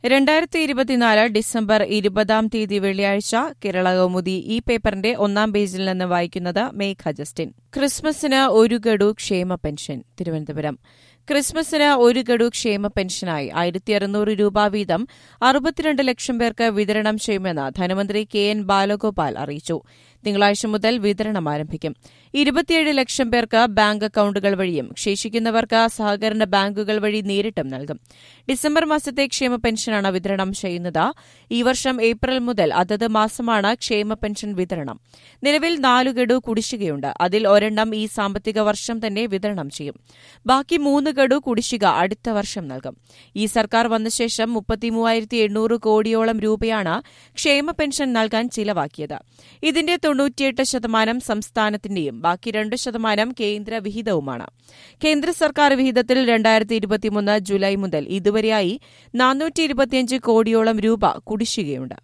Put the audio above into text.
രണ്ടായിരത്തി ഇരുപത്തിനാല് ഡിസംബർ ഇരുപതാം തീയതി വെള്ളിയാഴ്ച കേരള കൗമുദി ഈ പേപ്പറിന്റെ ഒന്നാം പേജിൽ നിന്ന് വായിക്കുന്നത് മേഘ ജസ്റ്റിൻ ക്രിസ്മസിന് ഒരു ഗഡു ക്ഷേമ പെൻഷൻ തിരുവനന്തപുരം ക്രിസ്മസിന് ഒരു ഗഡു ക്ഷേമ പെൻഷനായി ആയിരത്തി അറുന്നൂറ് രൂപ വീതം അറുപത്തിരണ്ട് ലക്ഷം പേർക്ക് വിതരണം ചെയ്യുമെന്ന് ധനമന്ത്രി കെ എൻ ബാലഗോപാൽ അറിയിച്ചു തിങ്കളാഴ്ച മുതൽ വിതരണം ആരംഭിക്കും ഇരുപത്തിയേഴ് ലക്ഷം പേർക്ക് ബാങ്ക് അക്കൌണ്ടുകൾ വഴിയും ശേഷിക്കുന്നവർക്ക് സഹകരണ ബാങ്കുകൾ വഴി നേരിട്ടും നൽകും ഡിസംബർ മാസത്തെ ക്ഷേമ പെൻഷനാണ് വിതരണം ചെയ്യുന്നത് ഈ വർഷം ഏപ്രിൽ മുതൽ അതത് മാസമാണ് ക്ഷേമ പെൻഷൻ വിതരണം നിലവിൽ നാലു ഗഡു കുടിശ്ശികയുണ്ട് അതിൽ ഒരെണ്ണം ഈ സാമ്പത്തിക വർഷം തന്നെ വിതരണം ചെയ്യും ബാക്കി മൂന്ന് ഗഡു കുടിശ്ശിക അടുത്ത വർഷം നൽകും ഈ സർക്കാർ വന്ന ശേഷം മുപ്പത്തിമൂവായിരത്തി എണ്ണൂറ് കോടിയോളം രൂപയാണ് ക്ഷേമ പെൻഷൻ നൽകാൻ ചിലവാക്കിയത് ഇതിന്റെ തൊണ്ണൂറ്റിയെട്ട് ശതമാനം സംസ്ഥാനത്തിന്റെയും ബാക്കി രണ്ട് ശതമാനം കേന്ദ്ര വിഹിതവുമാണ് കേന്ദ്ര സർക്കാർ വിഹിതത്തിൽ രണ്ടായിരത്തി ഇരുപത്തിമൂന്ന് ജൂലൈ മുതൽ ഇതുവരെയായി നാനൂറ്റി ഇരുപത്തിയഞ്ച് കോടിയോളം രൂപ കുടിശ്ശികയുണ്ട്